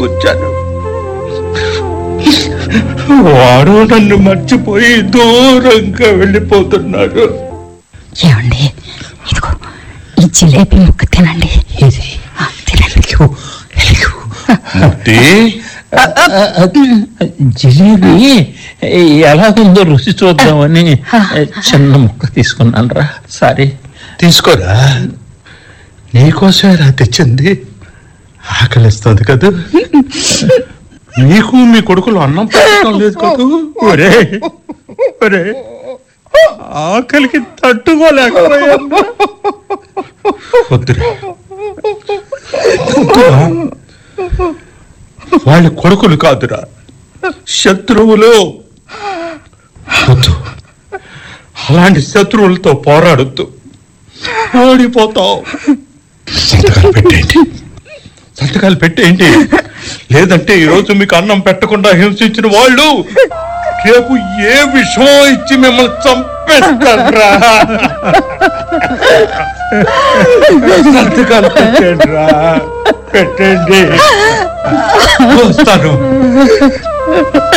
తీసుకొచ్చాను వాడు నన్ను మర్చిపోయి దూరంగా వెళ్ళిపోతున్నాడు ఏమండి ఇదిగో ఈ జిలేబీ ముక్క తినండి ఇది ఆ, తినండి మూర్తి జిలేబీ ఎలా ఉందో రుచి చూద్దామని చిన్న ముక్క తీసుకున్నాను రా సారీ తీసుకోరా నీకోసమేరా తెచ్చింది ఆకలిస్తుంది కదా నీకు మీ కొడుకులు అన్నం పెట్టడం లేదు కదా ఒరే ఒరే ఆకలికి తట్టుకోలేకపోయాను వద్దురా వద్దురా. వాళ్ళ కొడుకులు కాదురా శత్రువులు వద్దు అలాంటి శత్రువులతో పోరాడొద్దు ఓడిపోతావు సంతకాలు పెట్టేయండి సంతకాలు పెట్టేయండి లేదంటే ఈరోజు మీకు అన్నం పెట్టకుండా హింసించిన వాళ్ళు రేపు ఏ విషయం ఇచ్చి మిమ్మల్ని చంపేస్తారా సంతకాలు పెట్టండి రా పెట్టండి వస్తాను